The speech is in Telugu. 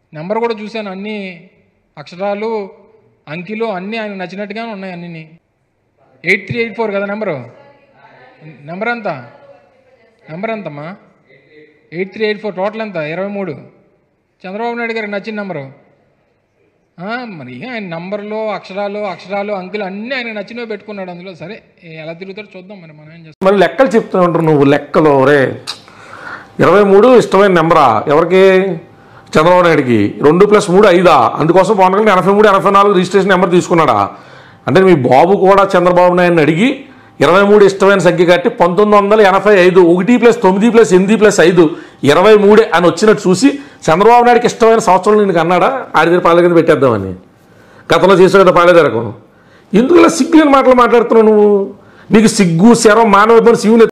నెంబర్ కూడా చూశాను అన్ని అక్షరాలు అంకిలు అన్నీ ఆయన నచ్చినట్టుగానే ఉన్నాయి అన్నీ ఎయిట్ త్రీ ఎయిట్ ఫోర్ కదా నెంబరు నెంబర్ ఎంత నెంబర్ ఎంతమ్మా eight three eight four total ఎంత ఇరవై మూడు చంద్రబాబు నాయుడు గారికి నచ్చిన నెంబరు ఆ, మరి ఆయన నంబర్లు అక్షరాలు అక్షరాలు అంకెలు అన్నీ ఆయన నచ్చినవి పెట్టుకున్నాడు అందులో సరే ఎలా తిరుగుతాడో చూద్దాం మరి మనం ఏం చేస్తాం మరి లెక్కలు చెప్తూ ఉంటారు నువ్వు లెక్కలు రే ఇరవై మూడు ఇష్టమైన నెంబరా ఎవరికి చంద్రబాబు నాయుడికి రెండు ప్లస్ మూడు ఐదా అందుకోసం పవన్ కళ్యాణ్ ఎనభై మూడు ఎనభై నాలుగు రిజిస్ట్రేషన్ నెంబర్ తీసుకున్నాడా అంటే మీ బాబు కూడా చంద్రబాబు నాయుడిని అడిగి ఇరవై మూడు ఇష్టమైన సంఖ్య కట్టి పంతొమ్మిది వందల ఎనభై ఐదు ఒకటి ప్లస్ తొమ్మిది ప్లస్ ఎనిమిది ప్లస్ ఐదు ఇరవై మూడే అని వచ్చినట్టు చూసి చంద్రబాబు నాయుడికి ఇష్టమైన సంవత్సరం నీకు అన్నాడా ఆడి దగ్గర పాల కింద పెట్టేద్దామని గతంలో చేసావు కదా పాలేదరకం ఎందుకు ఇలా సిగ్గు లేని మాటలు మాట్లాడుతున్నావు నువ్వు నీకు సిగ్గు శరం మానవత్వం శివుని